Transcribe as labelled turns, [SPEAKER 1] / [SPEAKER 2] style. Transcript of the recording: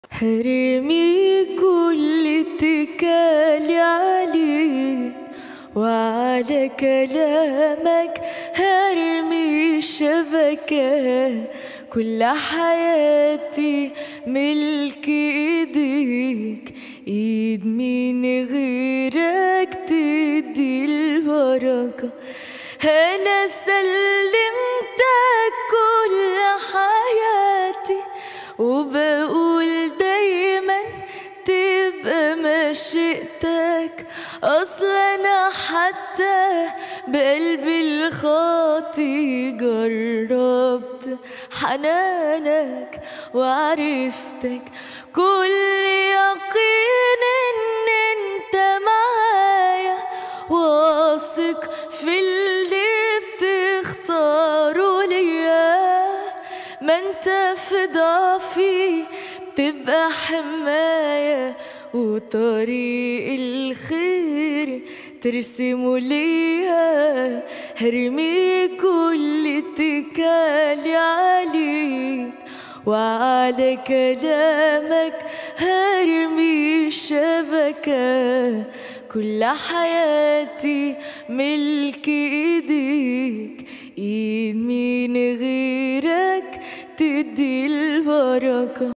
[SPEAKER 1] هرمي كل اتكالي عليك وعلى كلامك هرمي الشبكة كل حياتي ملك ايديك ايد مين غيرك تدي البركة انا سلمتك كل حياتي وبقول دايما تبقى مشيئتك اصل انا حتى بقلبي الخاطي جربت حنانك وعرفتك كل يقين ان انت معايا واثق في اللي بتختاره ليا ما انت في ضعفي بتبقى حماية وطريق الخير ترسمه ليا هرمي كل اتكالي عليك وعلى كلامك هرمي الشبكة كل حياتي ملك